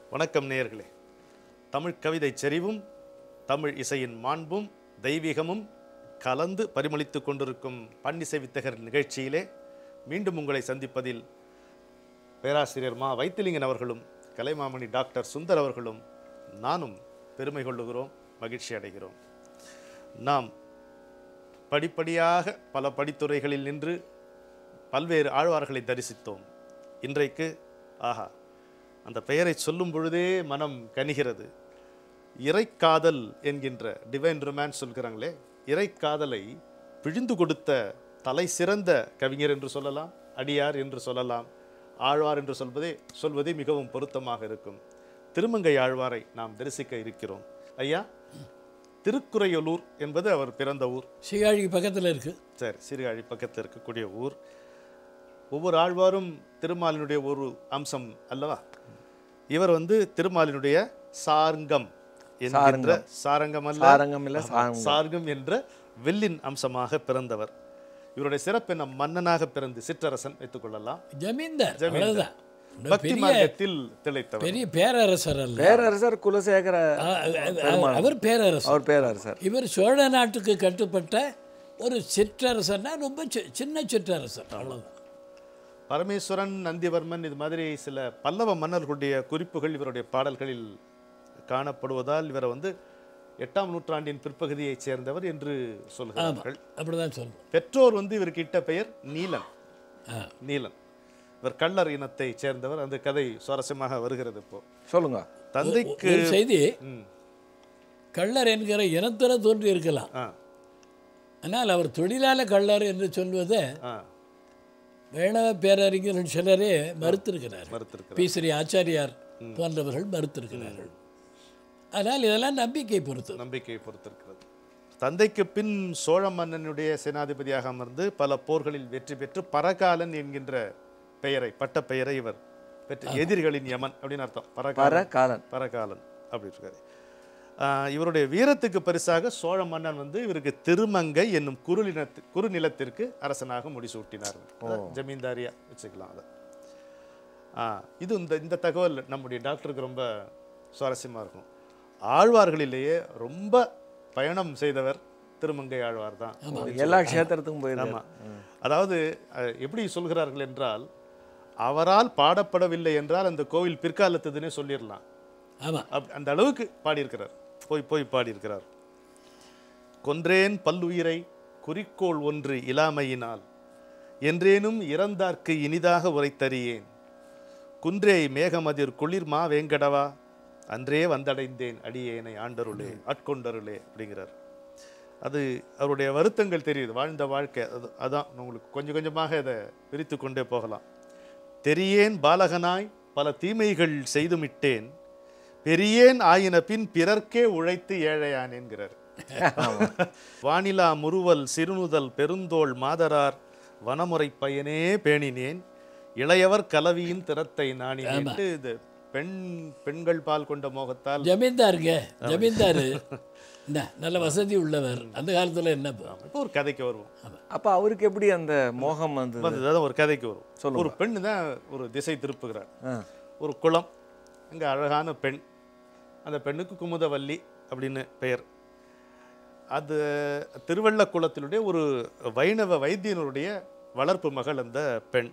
வணக்கம் நேயர்களே தமிழ் கவிதை செறிவும் தமிழ் இசையின் மாண்பும் தெய்வீகமும் கலந்து பரிமளித்துக் கொண்டிருக்கும் பன்னிசை வித்தகர் நிகழ்ச்சியிலே மீண்டும் உங்களை சந்திப்பதில் பேராசிரியர் மா வைத்திலிங்கன் அவர்களும் கலைமாமணி டாக்டர் சுந்தர் அவர்களும் நானும் பெருமை கொள்ளுகிறோம் மகிழ்ச்சி அடைகிறோம் நாம் படிப்படியாக பல படித்துறைகளில் நின்று பல்வேறு ஆழ்வார்களை தரிசித்தோம் இன்றைக்கு ஆஹா அந்த பெயரை சொல்லும் பொழுதே மனம் கனிகிறது இறைக்காதல் என்கின்ற டிவைன் ரொமான்ஸ் சொல்கிறாங்களே இறைக்காதலை பிழிந்து கொடுத்த தலை சிறந்த கவிஞர் என்று சொல்லலாம் அடியார் என்று சொல்லலாம் ஆழ்வார் என்று சொல்வதே சொல்வதே மிகவும் பொருத்தமாக இருக்கும் திருமங்கை ஆழ்வாரை நாம் தரிசிக்க இருக்கிறோம் ஐயா திருக்குறையலூர் என்பது அவர் பிறந்த ஊர் சீகாழி பக்கத்தில் இருக்கு சரி சிறுகாழி பக்கத்தில் இருக்கக்கூடிய ஊர் ஒவ்வொரு ஆழ்வாரும் திருமாலினுடைய ஒரு அம்சம் அல்லவா இவர் வந்து திருமாலினுடைய சார்ங்கம் என்கின்ற சாரங்கம் அல்ல சாரங்கம் இல்ல சாரங்கம் சார்கம் என்ற வில்லின் அம்சமாக பிறந்தவர் இவருடைய சிறப்பு என்ன மன்னனாக பிறந்து சிற்றரசன் வைத்துக் கொள்ளலாம் ஜமீன்தார் ஜமீன்தார். அவ்வளவுதான் இந்த பக்தி பெரிய மார்க்கத்தில் திளைத்தவர் பெரிய பேரரசர் அல்ல பேரரசர் குலசேகர ஆ, அவர்- அவர் பேரரசர் அவர் பேரரசர் இவர் சோழ நாட்டுக்கு கட்டுப்பட்ட ஒரு சிற்றரசர்னா ரொம்ப சி- சின்ன சிற்றரசர் அவ்வளவுதான் பரமேஸ்வரன் நந்திவர்மன் இது மாதிரி சில பல்லவ மன்னர்களுடைய குறிப்புகள் இவருடைய பாடல்களில் காணப்படுவதால் இவரை வந்து எட்டாம் நூற்றாண்டின் பிற்பகுதியைச் சேர்ந்தவர் என்று சொல்கிறார்கள் அப்படிதான் சொல்லணும் பெற்றோர் வந்து இவருக்கு இட்ட பெயர் நீலன் ஆ. நீலன் இவர் கள்ளர் இனத்தைச் சேர்ந்தவர் அந்த கதை சுவாரஸ்யமாக வருகிறது இப்போ சொல்லுங்க தந்தைக்கு ஒரு செய்தி ம், கள்ளர் என்கிற இனத்தில் தோன்றி இருக்கலாம் ஆ, ஆனால் அவர் தொழிலாள கள்ளர் என்று சொல்வதை ஆ, வேணவ பேரறிஞர்கள் சிலரே மறுத்திருக்கிறார்கள் மறுத்திருக்கிறார் பி ஸ்ரீ ஆச்சாரியார் போன்றவர்கள் மறுத்திருக்கிறார்கள் ஆனால் இதெல்லாம் நம்பிக்கை பொறுத்தது நம்பிக்கையை பொறுத்திருக்கிறது தந்தைக்கு பின் சோழ மன்னனுடைய சேனாதிபதியாக அமர்ந்து பல போர்களில் வெற்றி பெற்று பரகாலன் என்கின்ற பெயரை பட்ட பெயரை இவர் பெற்று எதிரிகளின் யமன் அப்படின்னு அர்த்தம் பரகாலன் பரகாலன் பரகாலன் அப்படி இருக்காரு ஆஹ் இவருடைய வீரத்துக்கு பரிசாக சோழ மன்னன் வந்து இவருக்கு திருமங்கை என்னும் குறுநிலத்து குறுநிலத்திற்கு அரசனாக முடிசூட்டினார் அதான் ஜமீன்தாரியா வச்சுக்கலாம் அதை ஆ, இது இந்த இந்த தகவல் நம்முடைய டாக்டருக்கு ரொம்ப சுவாரஸ்யமாக இருக்கும் ஆழ்வார்களிலேயே ரொம்ப பயணம் செய்தவர் திருமங்கை ஆழ்வார் தான் எல்லா க்ஷேத்திரத்துக்கும் போயிருக்காரு ஆமா அதாவது அஹ், எப்படி சொல்கிறார்கள் என்றால் அவரால் பாடப்படவில்லை என்றால் அந்த கோவில் பிற்காலத்துதுன்னே சொல்லிடலாம் ஆமாம் அப் அந்த அளவுக்கு பாடியிருக்கிறார் போய் போய் பாடியிருக்கிறார் கொன்றேன் பல்லுயிரை குறிக்கோள் ஒன்று இலாமையினால் என்றேனும் இறந்தார்க்கு இனிதாக உரைத்தறியேன் குன்றே மேகமதிர் குளிர் மா வேங்கடவா அன்றே வந்தடைந்தேன் அடியேனை ஆண்டருளே ஆட்கொண்டருளே அப்படிங்கிறார் அது அவருடைய வருத்தங்கள் தெரியுது வாழ்ந்த வாழ்க்கை அது அதான் உங்களுக்கு கொஞ்சம் கொஞ்சமாக இதை விரித்து கொண்டே போகலாம் தெரியேன் பாலகனாய் பல தீமைகள் செய்துமிட்டேன் பெரியேன் ஆயின பின் பிறர்க்கே உழைத்து ஏழையான் என்கிறார் வானிலா முறுவல் சிறுநுதல் பெருந்தோள் மாதரார் வனமுறை பயனே பேணினேன் இளையவர் கலவியின் திறத்தை நாணினேன் இது பெண் பெண்கள் பால் கொண்ட மோகத்தால் ஜமீன்தாருங்க ஜமீன்தார் என்ன நல்ல வசதி உள்ளவர் அந்த காலத்தில் என்ன இப்போ? இப்போ ஒரு கதைக்கு வருவோம் அப்ப அவருக்கு எப்படி அந்த மோகம் வந்தது வந்து அதான் ஒரு கதைக்கு வரும் சொல்லுங்க. ஒரு பெண் தான் ஒரு திசை திருப்புகிறார் ஆ. ஒரு குளம் அங்கே அழகான பெண் அந்த பெண்ணுக்கு குமுதவல்லி அப்படின்னு பெயர் அது திருவள்ள குளத்தினுடைய ஒரு வைணவ வைத்தியனுடைய வளர்ப்பு மகள் அந்த பெண்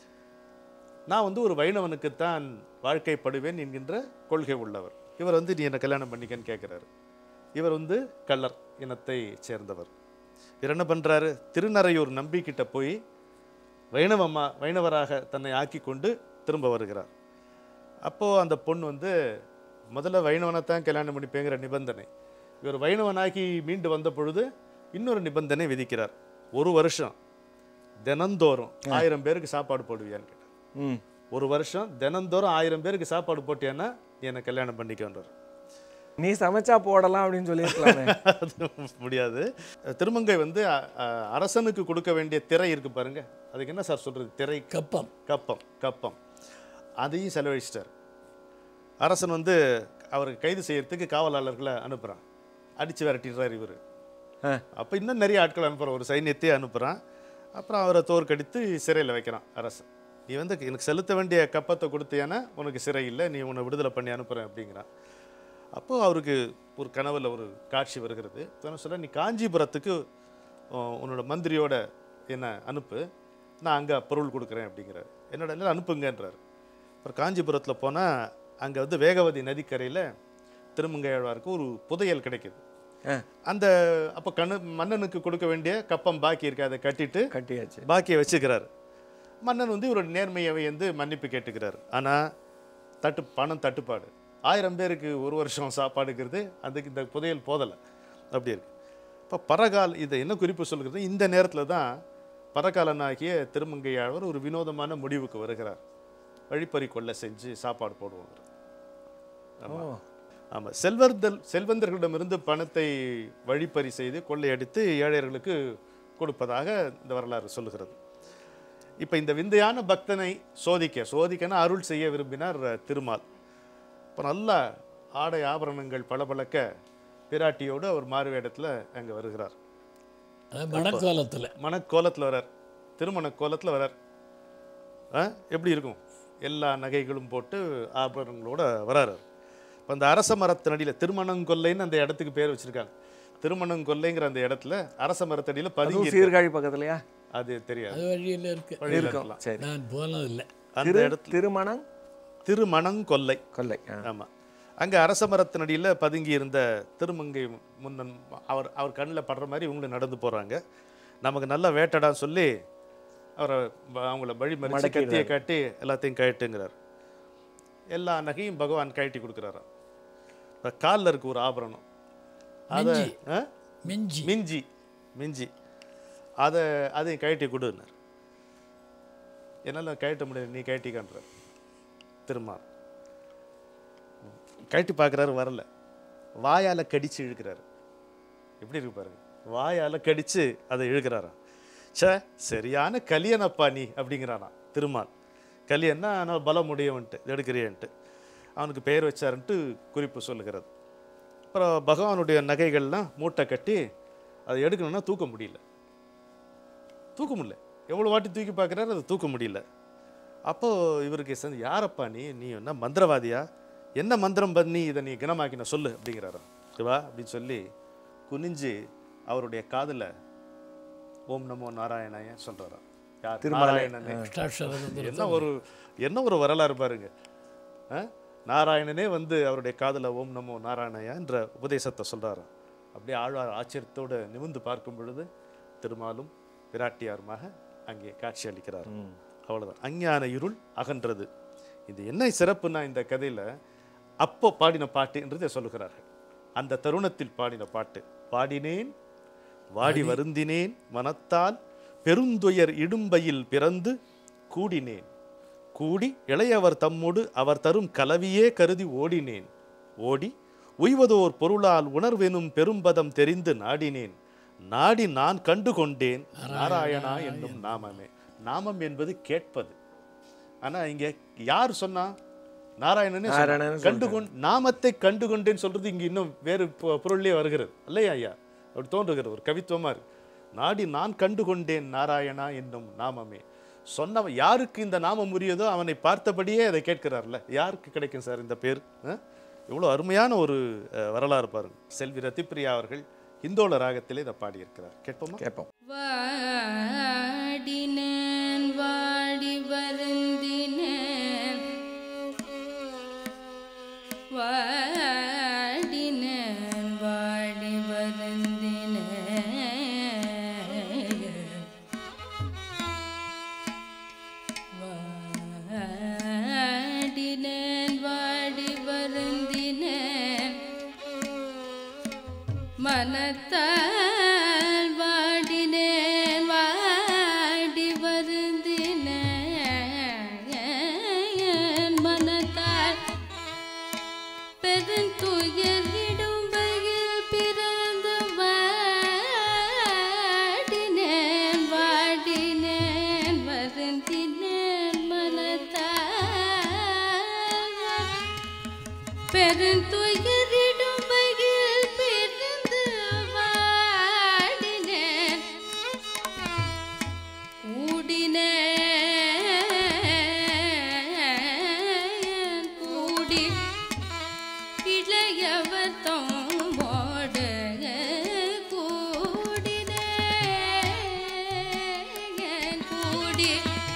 நான் வந்து ஒரு வைணவனுக்குத்தான் வாழ்க்கைப்படுவேன் என்கின்ற கொள்கை உள்ளவர் இவர் வந்து நீ என்ன கல்யாணம் பண்ணிக்கன்னு கேட்குறாரு இவர் வந்து கள்ளர் இனத்தை சேர்ந்தவர் இவர் என்ன பண்ணுறாரு திருநறையூர் நம்பிக்கிட்ட போய் வைணவமா வைணவராக தன்னை ஆக்கி கொண்டு திரும்ப வருகிறார் அப்போது அந்த பொண்ணு வந்து முதல்ல வைணவனைத்தான் கல்யாணம் பண்ணிப்பேங்கிற நிபந்தனை இவர் வைணவனாகி மீண்டு வந்த பொழுது இன்னொரு நிபந்தனை விதிக்கிறார் ஒரு வருஷம் தினந்தோறும் ஆயிரம் பேருக்கு சாப்பாடு போடுவியான்னு கேட்டார் ம் ஒரு வருஷம் தினந்தோறும் ஆயிரம் பேருக்கு சாப்பாடு போட்டியான்னா நீ என்னை கல்யாணம் பண்ணிக்கன்றார் நீ சமைச்சா போடலாம் அப்படின்னு சொல்லியிருக்கலாமே அது முடியாது திருமங்கை வந்து அ, அ, அரசனுக்கு கொடுக்க வேண்டிய திரை இருக்கு பாருங்க அதுக்கு என்ன சார் சொல்றது திரை கப்பம் கப்பம் கப்பம் அதையும் செலவழிச்சிட்டார் அரசன் வந்து அவருக்கு கைது செய்யறதுக்கு காவலாளர்களை அனுப்புகிறான் அடித்து விரட்டிடுறார் இவர் ஆ. அப்போ இன்னும் நிறைய ஆட்கள் அனுப்புகிறான் ஒரு சைன்யத்தையே அனுப்புகிறான் அப்புறம் அவரை தோற்கடித்து சிறையில் வைக்கிறான் அரசன் நீ வந்து எனக்கு செலுத்த வேண்டிய கப்பத்தை கொடுத்தியானா உனக்கு சிறை இல்லை நீ உன்னை விடுதலை பண்ணி அனுப்புகிறேன் அப்படிங்கிறான் அப்போது அவருக்கு ஒரு கனவுல ஒரு காட்சி வருகிறது என்ன சொல்ல நீ காஞ்சிபுரத்துக்கு உன் உன்னோட மந்திரியோட என்ன அனுப்பு நான் அங்கே பொருள் கொடுக்குறேன் அப்படிங்கிறார் என்னோட இல்லை அனுப்புங்கன்றார் அப்புறம் காஞ்சிபுரத்தில் போனால் அங்கே வந்து வேகவதி நதிக்கரையில் திருமங்கையாழ்வாருக்கு ஒரு புதையல் கிடைக்குது ஆ. அந்த அப்போ கண்ணு மன்னனுக்கு கொடுக்க வேண்டிய கப்பம் பாக்கி இருக்கு அதை கட்டிட்டு கட்டியாச்சு பாக்கியை வச்சுக்கிறார் மன்னன் வந்து இவரோட நேர்மையை வந்து மன்னிப்பு கேட்டுக்கிறார் ஆனால் தட்டு பணம் தட்டுப்பாடு ஆயிரம் பேருக்கு ஒரு வருஷம் சாப்பாடுங்கிறது அதுக்கு இந்த புதையல் போதலை அப்படி இருக்கு இப்போ பரகால் இதை என்ன குறிப்பு சொல்கிறது இந்த நேரத்தில் தான் பரகாலனாகிய திருமங்கையாழ்வார் ஒரு வினோதமான முடிவுக்கு வருகிறார் வழிப்பறி கொள்ள செஞ்சு சாப்பாடு போடுவாங்க ஓ ஆமாம் செல்வர்தல் செல்வந்தர்களிடமிருந்து பணத்தை வழிப்பறி செய்து கொள்ளையடித்து ஏழையர்களுக்கு கொடுப்பதாக இந்த வரலாறு சொல்லுகிறது இப்போ இந்த விந்தையான பக்தனை சோதிக்க சோதிக்கன்னா அருள் செய்ய விரும்பினார் அஹ், திருமால் இப்போ நல்ல ஆடை ஆபரணங்கள் பளபளக்க பிராட்டியோடு அவர் மாறுவேடத்தில் அங்கே வருகிறார் அது மணக்காலத்தில் மணக்கோலத்தில் வரார் திருமண கோலத்தில் வரார் ஆ எப்படி இருக்கும் எல்லா நகைகளும் போட்டு ஆபரணங்களோட வராரு இப்போ அந்த அரச மரத்தினடியில் திருமணங்கொல்லைன்னு அந்த இடத்துக்கு பேர் வச்சிருக்காங்க திருமணங்கொல்லைங்கிற அந்த இடத்துல அரச மரத்தடியில் அதுவும் பதுங்கி சீர்காழி பக்கத்துலயா அது தெரியாது அது வழியில் இருக்கு வழியில இருக்கும் இருக்கலாம். சரி நான் போனதில்லை அந்த திரு இடத்துல திருமணம் திருமணங்கொல்லை கொல்லை ஆ. ஆமாம் அங்கே அரச மரத்தினடியில் பதுங்கி இருந்த திருமங்கை முன்னன் அவர் அவர் கண்ணில் படுற மாதிரி இவங்களும் நடந்து போகிறாங்க நமக்கு நல்ல வேட்டடான்னு சொல்லி அவரை வ- அவங்கள வழி மறிச்சு கத்தியை காட்டி எல்லாத்தையும் கழட்டுங்கிறார் எல்லா நகையும் பகவான் கழட்டி கொடுக்குறாராம் இப்போ காலில் இருக்கு ஒரு ஆபரணம் அதை மிஞ்சி. ஆ? மிஞ்சி மிஞ்சி மிஞ்சி அதை அதையும் கழட்டி கொடுன்னார் என்னால் கழட்ட முடியாது நீ கழட்டிக்கான்ற திருமால் கழட்டி பார்க்குறாரு வரல வாயால் கடிச்சு இழுக்கிறாரு எப்படி இருக்கு பாருங்க வாயால் கடிச்சு அதை இழுக்கிறாராம் ச்சே சரியான கலியனப்பா நீ அப்படிங்கிறானா திருமால் கலியன்னா ஆனால் பலம் உடையவன்ட்டு எடுக்கிறியன்ட்டு அவனுக்கு பெயர் வச்சாருன்ட்டு குறிப்பு சொல்லுகிறது அப்புறம் பகவானுடைய நகைகள்லாம் மூட்டை கட்டி அதை எடுக்கணும்னா தூக்க முடியல தூக்க முடியல எவ்வளோ வாட்டி தூக்கி பார்க்குறாரு அதை தூக்க முடியல அப்போ இவருக்கு சேர்ந்து யாரப்பா நீ நீ என்ன மந்திரவாதியா என்ன மந்திரம் பண்ணி இதை நீ குணமாக்கின சொல்லு அப்படிங்கிறாரு சிவா அப்படின்னு சொல்லி குனிஞ்சு அவருடைய காதுல ஓம் நமோ நாராயணாய சொல்றாராம் யார் நாராயணனே அஷ்டாட்சரம் என்ன ஒரு என்ன ஒரு வரலாறு பாருங்க ஆ? நாராயணனே வந்து அவருடைய காதுல ஓம் நமோ நாராயணயா என்ற உபதேசத்தை சொல்றாராம் அப்படியே ஆழ்வார் ஆச்சரியத்தோடு நிமிர்ந்து பார்க்கும் பொழுது திருமாலும் பிராட்டியாருமாக அங்கே காட்சி அளிக்கிறார் அவ்வளவுதான் அஞ்ஞான இருள் அகன்றது இது என்ன சிறப்புன்னா இந்த கதையில அப்போ பாடின பாட்டுன்றதை சொல்லுகிறார்கள் அந்த தருணத்தில் பாடின பாட்டு பாடினேன் வாடி வருந்தினேன் மனத்தால் பெருந்துயர் இடும்பையில் பிறந்து கூடினேன் கூடி இளையவர் தம்மோடு அவர் தரும் கலவியே கருதி ஓடினேன் ஓடி உய்வதோர் பொருளால் உணர்வெனும் பெரும்பதம் தெரிந்து நாடினேன் நாடி நான் கண்டு கொண்டேன் நாராயணா என்னும் நாமமே நாமம் என்பது கேட்பது ஆனா இங்க யார் சொன்னா நாராயணனே சொன்னார். நாராயணன்னு கண்டு கொண் நாமத்தை கண்டு கொண்டேன்னு சொல்றது இங்க இன்னும் வேறு பொ- பொருள்லயே வருகிறது இல்லையா ஐயா அப்படி தோன்றுகிறது ஒரு கவித்துவமா இருக்கு நாடி நான் கண்டு கொண்டேன் நாராயணா என்னும் நாமமே சொன்னவன் யாருக்கு இந்த நாமம் உரியதோ அவனை பார்த்தபடியே அதை கேட்கிறார்ல யாருக்கு கிடைக்கும் சார் இந்த பேர் அஹ்? இவ்வளோ அருமையான ஒரு அஹ், வரலாறு பாருங்க செல்வி ரத்திப்பிரியா அவர்கள் இந்தோள ராகத்திலே இதை பாடியிருக்கிறார் கேட்போமா கேட்போம் வாடினேன் வாடி வருந்தினேன் வாடினேன் வாடி வருந்தினேன் வாடினேன் வாடி வருந்தினேன் மனத்தால் வாடினேன் வாடி வருந்தினேன் மனத்தால் பெருந்துயர் இடும்பையில் பிறந்து வாடினேன் வாடினேன் வருந்தினேன் மனத்தால் பெருந்துயரிடும் வகையில் பிறந்து வாடினேன் கூடினேன் ஓடி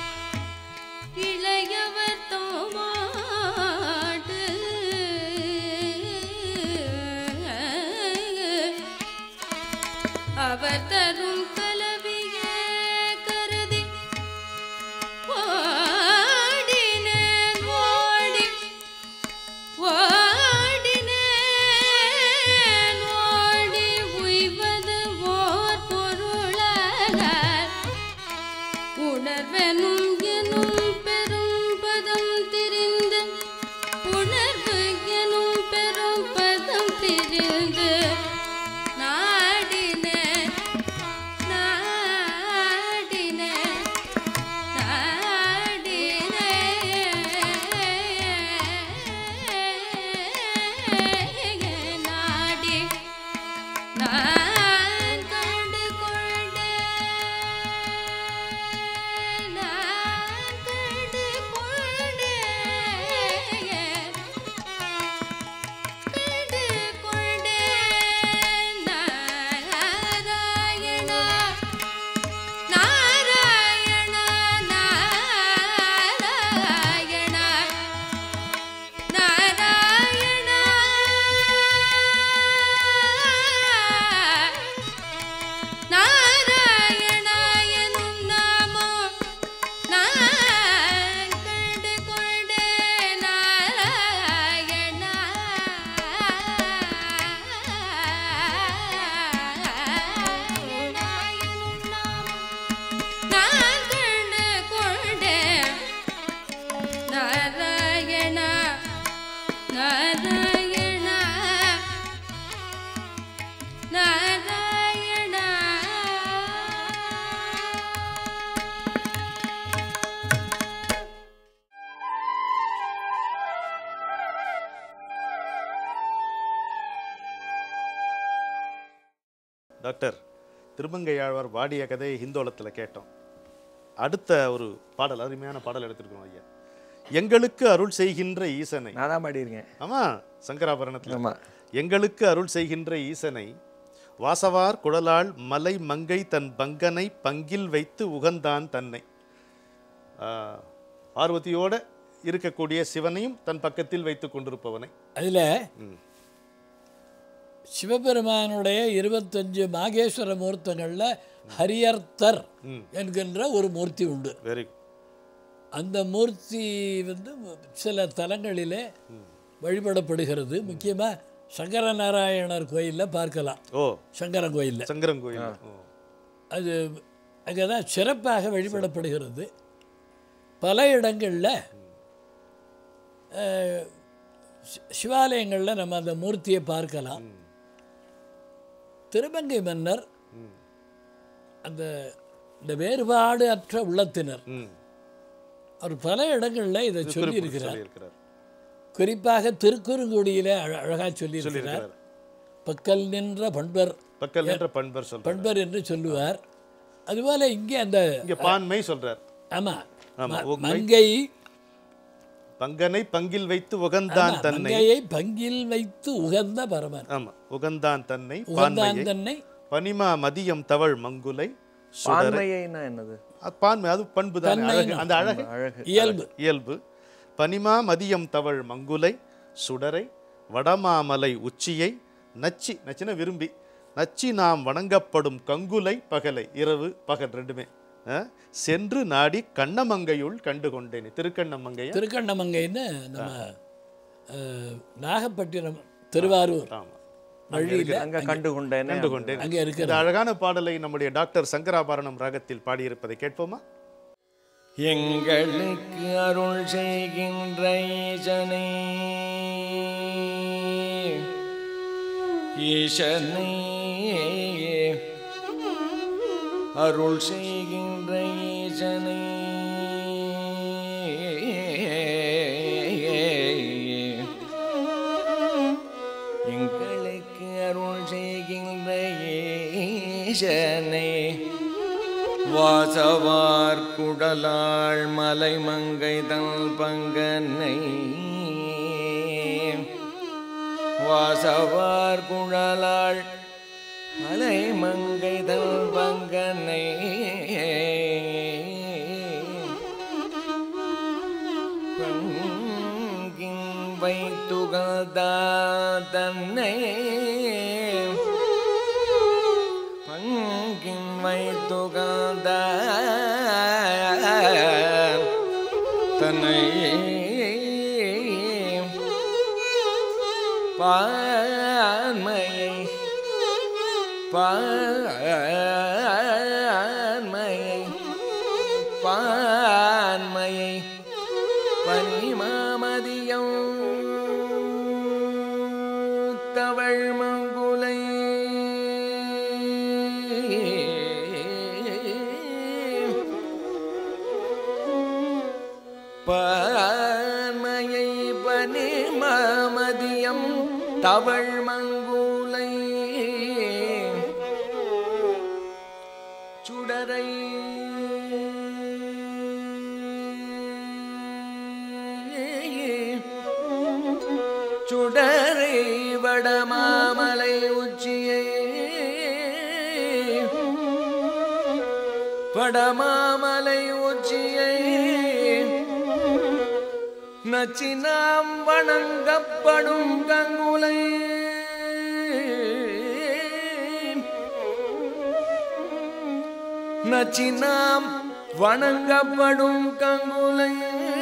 இளையவர் தோமாடு அவர் தரும் கலவிய கருதி ஓடினேன் ஓடி ஓடினேன் ஓடி உய்வது ஓர் பொருளாக உணர்வெனும் எனும் பெரும் பதம் திரிந்து உணர்வு எனும் பெரும் பதம் திரிந்து நாடினேன் நாடினேன் நாடினேன் நாடி நான் கண்டு கொண்டேன் நான் கண்டு கொண்டேன் கண்டு கொண்டேன் நாராயணா நாராயண நாராயண நாராயண நாராயணாயனும் நாமோ நான் கண்டு கொண்டேன் நாராயணா நாராயணாயனும் நாமோ நான் கண்டு கொண்டேன் நாராயணா நாராயணா நாராயணா டாக்டர் திருமங்கையாழ்வார் வாடிய கதையை ஹிந்தோளத்தில் கேட்டோம் அடுத்த ஒரு பாடல் அருமையான பாடல் எடுத்திருக்கோம் ஐயா எங்களுக்கு அருள் செய்கின்ற ஈசனை நான் தான் பாடியிருக்கேன் ஆமா சங்கராபரணத்தில் ஆமா எங்களுக்கு அருள் செய்கின்ற ஈசனை வாசவார் குழலாள் மலை மங்கை தன் பங்கனை பங்கில் வைத்து உகந்தான் தன்னை ஆ, பார்வதியோட இருக்கக்கூடிய சிவனையும் தன் பக்கத்தில் வைத்துக் கொண்டிருப்பவனை அதில் ம். சிவபெருமானுடைய இருபத்தஞ்சு மாகேஸ்வர மூர்த்தங்களில் ஹரியர்த்தர் ம். என்கின்ற ஒரு மூர்த்தி உண்டு வெரி அந்த மூர்த்தி வந்து சில தலங்களிலே வழிபடப்படுகிறது முக்கியமாக சங்கரநாராயணர் கோயிலில் பார்க்கலாம் ஓ சங்கரன் கோயிலில் சங்கரங்கோயில் ஓ அது அங்கே தான் சிறப்பாக வழிபடப்படுகிறது பல இடங்களில் சிவாலயங்களில் நம்ம அந்த மூர்த்தியை பார்க்கலாம் திருமங்கை மன்னர் அந்த இந்த வேறுபாடு அற்ற உள்ளத்தினர் ம் அவர் பல இடங்களில் இதை சொல்லியிருக்கிறார் சொல்லியிருக்கிறார் குறிப்பாக திருக்குறுங்குடியில் அழ அழகாக சொல்லியிருக்கிறார் சொல்லியிருக்கிறார் பக்கல் நின்ற பண்பர் பக்கல் என்ற பண்பர் சொல்றார் பண்பர் என்று சொல்லுவார் அதுபோல இங்கே அந்த இங்க பான்மை சொல்றார் ஆமாம் ஆமா, ம- உண்மை. மங்கை பங்கனை பங்கில் வைத்து உகந்தான் ஆமா, தன்னை மங்கையை பங்கில் வைத்து உகந்த பரமன் ஆமா உகந்தான் தன்னை உகந்தான் பான்மையை தன்னை பனிமா மதியம் தவழ் மங்குலை சுடரை பான்மையைன்னா என்னது அது பான்மை அது பண்பு தான் அழகு அந்த அழகு அழகு இயல்பு இயல்பு பனிமா மதியம் தவழ் மங்குலை சுடரை வடமாமலை உச்சியை நச்சி நச்சின விரும்பி நச்சி நாம் வணங்கப்படும் கங்குலை பகலை இரவு பகல் ரெண்டுமே ஆ? சென்று நாடி கண்ணமங்கையுள் கண்டு கொண்டேன் திருக்கண்ணமங்கைய திருக்கண்ணமங்கைன்னு நம்ம அஹ், நாகப்பட்டினம் திருவாரூர் ஆமா வழியில் அங்க கண்டு கொண்டேனே கண்டு கொண்டேன் அங்கே இருக்கிற இந்த அழகான பாடலை நம்முடைய டாக்டர் சங்கராபரணம் ராகத்தில் பாடியிருப்பதை கேட்போமா எங்களுக்கு அருள் செய்கின்ற ஈசனை ஈசனை அருள் செய்கின்ற ஈசனை எங்களுக்கு அருள் செய்கின்ற ஈசனை வாசவார் குடலாள் மலைமங்கை தல் பங்கனை வாசவார் குழலாள் மலைமங்கை தல் பங்கனை தன்னை பங்கின்மை துகந்த தன்னை பான்மையை பான்மையை பான்மையை பனிமாமதியம் தவழ் மங்குலை பான்மையை பனிமாமதியம் தவழ் மங்குலை சுடரை சுடரை வடமாமலை உச்சியை வடமாமலை உச்சியை நச்சினாம் வணங்கப்படும் கங்குலை நச்சினாம் வணங்கப்படும் கங்குலை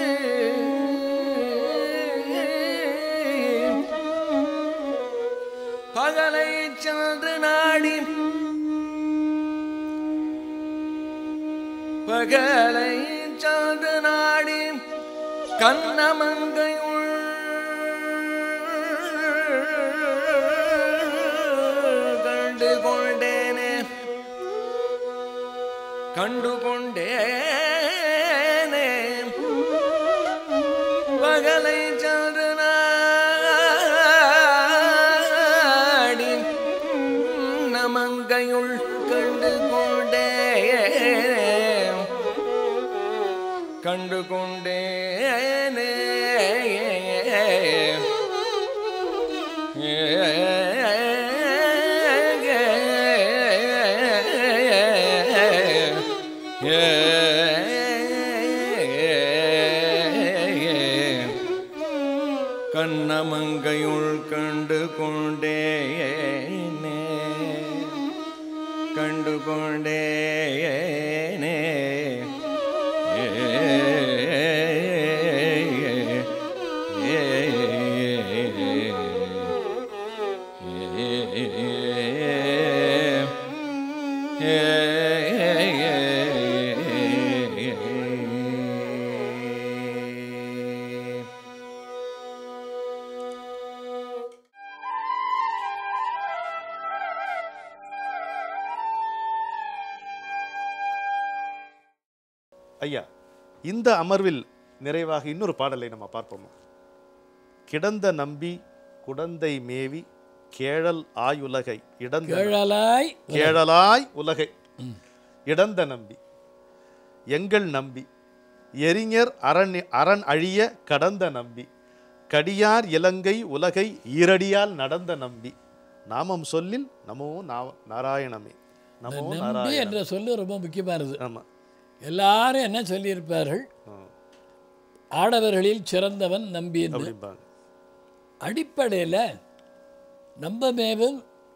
பகலை சென்று நாடி பகலை சென்று நாடி கண்ணமங்கையுள் கண்டு கொண்டேனே கண்டு கொண்டேனே பகலை சென்று நாடி நமங்கையுள் கண்டு கொண்டேனே கண்டு கொண்டேனே கண்ணமங்கையுள் கண்டு கொண்டேனே கண்டு கொண்டேனே ஐயா இந்த அமர்வில் நிறைவாக இன்னொரு பாடலை நம்ம பார்ப்போமா கிடந்த நம்பி குடந்தை மேவி கேழல் ஆயுலகை இடந்த கேழலாய் கேழலாய் உலகை இடந்த நம்பி எங்கள் நம்பி எரிஞர் அரண் அரண் அழிய கடந்த நம்பி கடியார் இலங்கை உலகை ஈரடியால் நடந்த நம்பி நாமம் சொல்லில் நமோ நா- நாராயணமே நமோ நம்பி நாராயண என்ற சொல்லு ரொம்ப முக்கியமானது ஆமா எல்லாரும் என்ன சொல்லியிருப்பார்கள் ஆ, ஆடவர்களில் சிறந்தவன் நம்பி என்று அப்படிம்பாங்க அடிப்படையில் நம்பமேவும்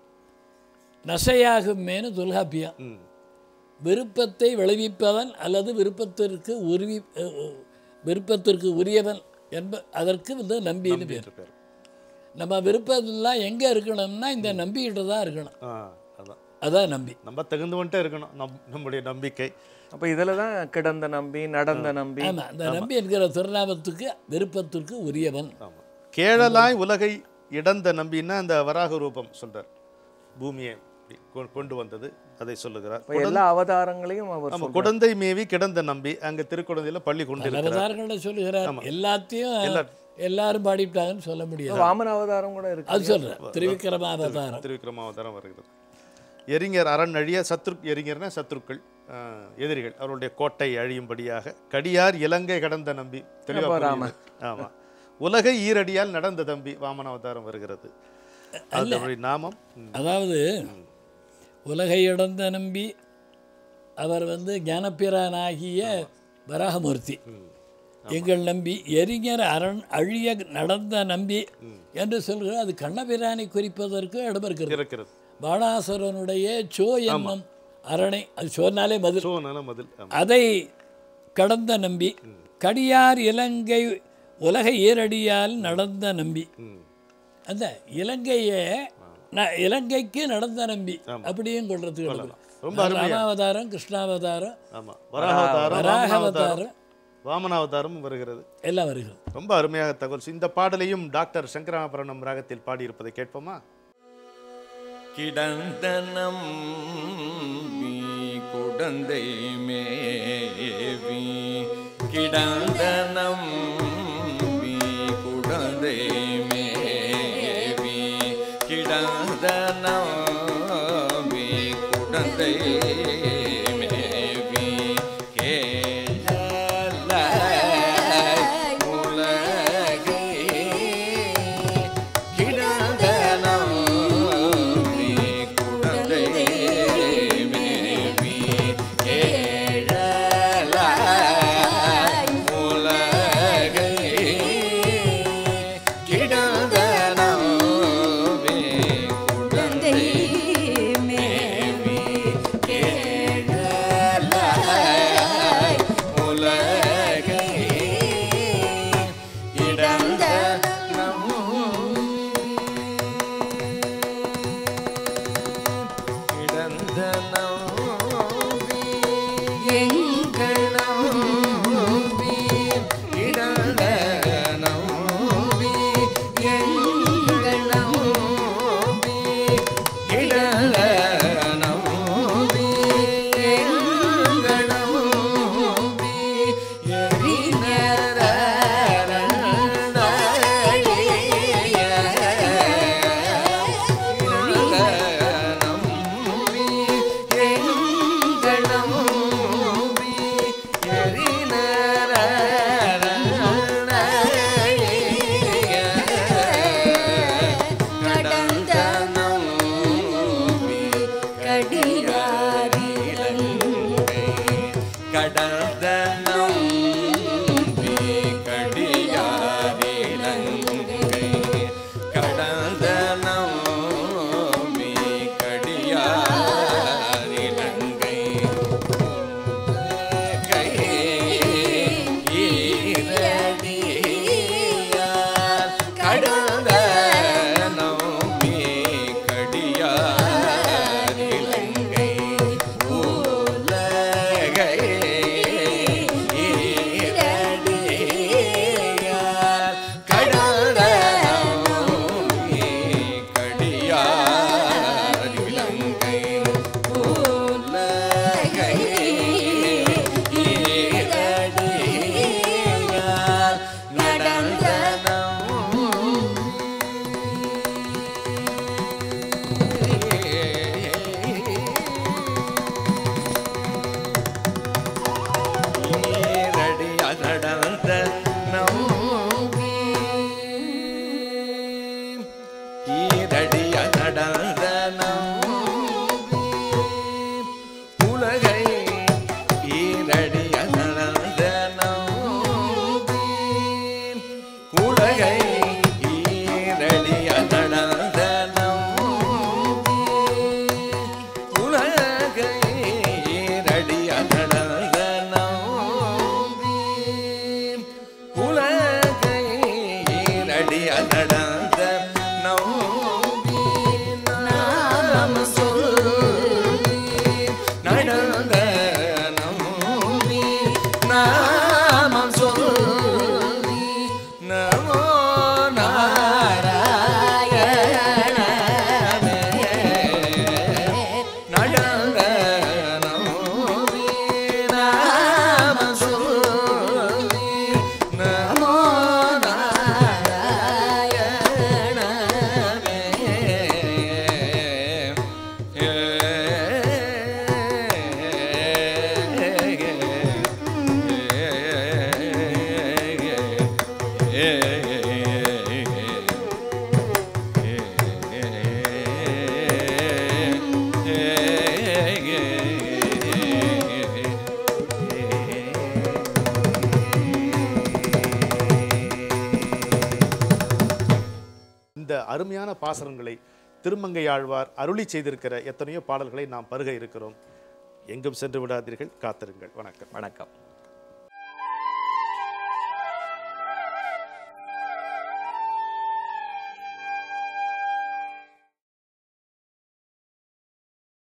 நசையாகும் மேனு தொல்காப்பியா ம் விருப்பத்தை விளைவிப்பவன் அல்லது விருப்பத்திற்கு உருவி அஹ், அஹ், விருப்பத்திற்கு உரியவன் என்ப அதற்கு வந்து நம்பின்னு பேர் என்று பேர் நம்ம விருப்பம்லாம் எங்கே இருக்கணும்னா இந்த நம்பிக்கிட்டு தான் இருக்கணும் ஆ அதான் அதான் நம்பி நம்ம தகுந்தவன்ட்டே இருக்கணும் நம் நம்முடைய நம்பிக்கை அப்ப இதுல தான் கிடந்த நம்பி நடந்த நம்பி ஆமாம் இந்த நம்பி என்கிற திருநாமத்துக்கு விருப்பத்திற்கு உரியவன் ஆமா கேழலாய் உலகை இடந்த நம்பின்னா அந்த வராக ரூபம் சொல்றார் பூமியை இப்படி கொ- கொண்டு வந்தது அதை சொல்லுகிறார் அப்ப எல்லா அவதாரங்களையும் அவர் ஆமா சொல்றார். குடந்தை மேவி கிடந்த நம்பி அங்க திருக்குழந்தையில பள்ளி கொண்டு பல இருக்கிறார் அவதாரங்களை சொல்லுகிறார் எல்லாத்தையும் எல்லா- எல்லாரும் பாடிவிட்டாங்கன்னு சொல்ல முடியாது வாமன அவதாரம் கூட இருக்கு அது சொல்கிறேன் திருவிக்கிரம அவதாரம் திருவிக்ரமாவதாரம் வருகிறது எரிஞர் அரண் அழிய சத்ரு எரிஞர்னா சத்ருக்கள் ஆ, எதிரிகள் அவருடைய கோட்டை அழியும்படியாக கடியார் இலங்கை கடந்த நம்பி தெளிவா அப்ப புரியுது. ராமன். ஆமா உலகை ஈரடியால் நடந்த தம்பி வாமன அவதாரம் வருகிறது அதனுடைய நாமம் ம், அதாவது உலகை இடந்த நம்பி அவர் வந்து ஞானப்பிரானாகிய வராகமூர்த்தி எங்கள் நம்பி எரிஞர் அரண் அழிய நடந்த நம்பி என்று சொல்கிற அது கண்ணபிரானை குறிப்பதற்கு இடம் இருக்கிறது இருக்கிறது பாணாசுரனுடைய சோ என்னும் அரணை அது சோனாலே மதில் சோ நல்ல மதில் ஆமா. அதை கடந்த நம்பி கடியார் இலங்கை உலக ஈரடியால் நடந்த நம்பி ம். அந்த இலங்கையை ந- இலங்கைக்கு நடந்த நம்பி அப்படியும் கொள்றதுக்கு ரொம்ப ரொம்ப அருமையா. ராமாவதாரம் கிருஷ்ணாவதாரம் ஆமா வராகாவதாரம் வாமனாவதாரம் வராகாவதாரம் வாமனாவதாரமும் வருகிறது எல்லாம் வருகிறது ரொம்ப அருமையாக தகவல் இந்த பாடலையும் டாக்டர் சங்கராபரணம் ராகத்தில் பாடியிருப்பதை கேட்போமா கிடந்தனம் குடந்தை மேவி கிடந்தனம் குடந்தை மேவி கிடந்தனம் குடந்தை மேவி கேளல உலகே கிடந்தனம் குடந்தை மேவி கேளல உலகே கிடந்தனம் குடந்தை மேவி கேளல உலகே இடந்த இடந்த நம்பி எங்கள் நம்பி இடந்த நம்பி எங்கள் நம்பி இடந்த நம்பி எங்கள் நம்பி கடந்த நம்பி கடியாரிலங்கை கடந்த நம்பி கடியாரிலங்கை கடந்த நம்பி கடியாரிலங்கை கை ஈரடியார் கடந்த நம்பி கடியாரிலங்கை உலகை இந்த அருமையான பாசனங்களை திருமங்கையாழ்வார் அருளி செய்திருக்கிற எத்தனையோ பாடல்களை நாம் பருக இருக்கிறோம் எங்கும் சென்று விடாதீர்கள் காத்திருங்கள் வணக்கம் வணக்கம்